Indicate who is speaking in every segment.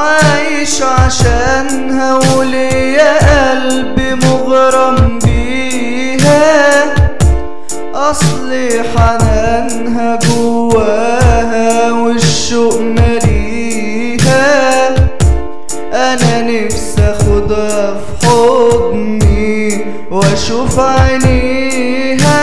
Speaker 1: عايش عشانها وليا قلبي مغرم بيها أصلي حنانها جواها والشوق مليها أنا نفسي أخدها في حضني وأشوف عينيها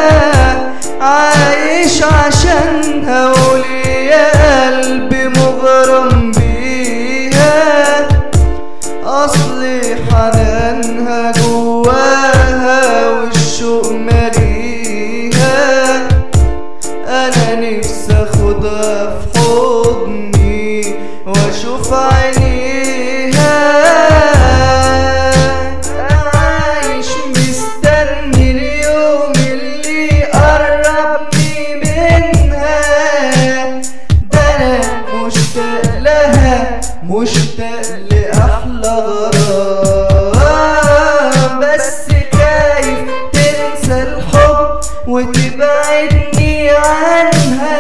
Speaker 1: عايش عشانها وليا قلبي مغرم بيها أصلي حنانها جواها والشوق مليها أنا نفسي أخدها في حضني وأشوف عينيها أنا عايش مستني اليوم اللي يقربني منها ده أنا مشتاق لها مشتاق لأحلى غرام بس خايف تنسى الحب وتبعدني عنها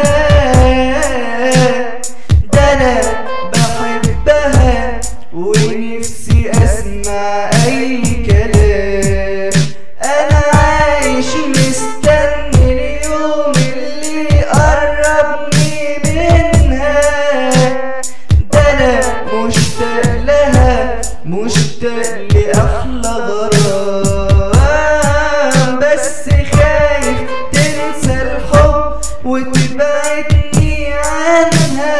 Speaker 1: ده أنا بحبها ونفسي أسمع أي كلام أنا عايش مستني اليوم اللي يقربني منها ده أنا مشتاق لها مشتاق لأحلى غرام بس خايف تنسى الحب وتبعدني عنها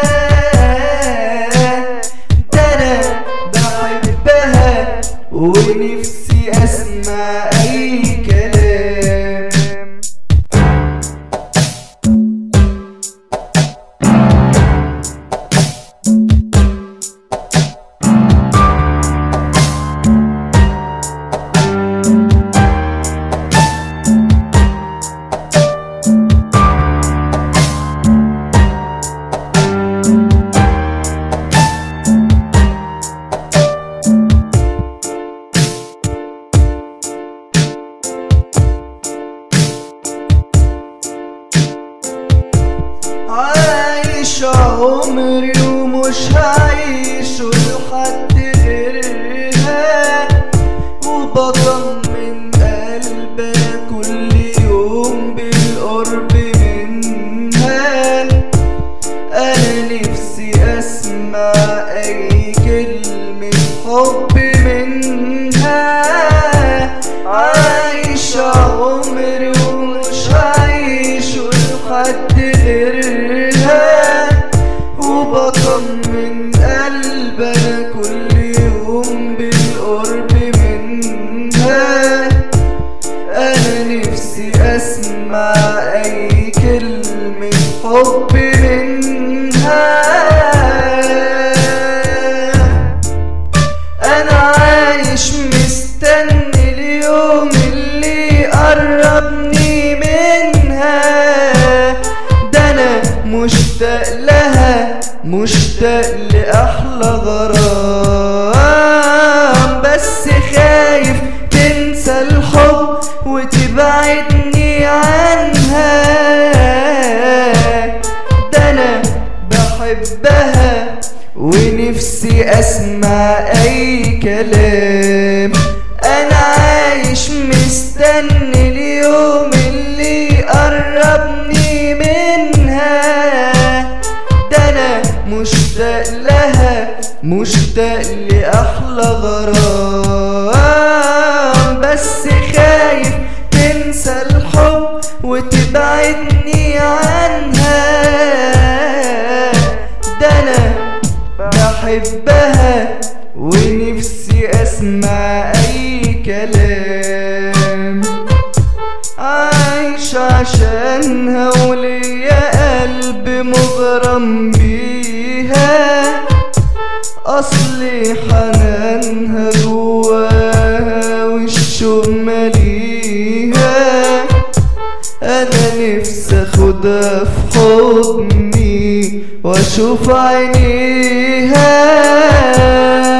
Speaker 1: ده أنا بحبها ونفسي أسمع أي كلام عايش عمري ومش هعيش لحد غيرها وبطمن قلبها كل يوم بالقرب منها انا نفسي اسمع اي كلمة حب منها عايش عمري ومش هعيش لحد غيرها وبطمن قلبنا كل يوم بالقرب منها انا نفسي اسمع اي كلمة حب منها انا عايش مستني اليوم اللي يقربني منها ده انا مشتاق لها مشتاق لاحلى غرام بس خايف تنسى الحب وتبعدني عنها ده انا بحبها ونفسي اسمع اي كلام انا عايش مستني اليوم اللي يقربني منها ده انا مشتاق لها مشتاق لاحلى غرام بس خايف تنسى الحب وتبعدني عنها ده انا بحبها ونفسي اسمع اي كلام عايش عشانها وليا قلب مغرم بيها اصلي حنانها جواها والشوق مليها انا نفسي اخدها في حضني واشوف عينيها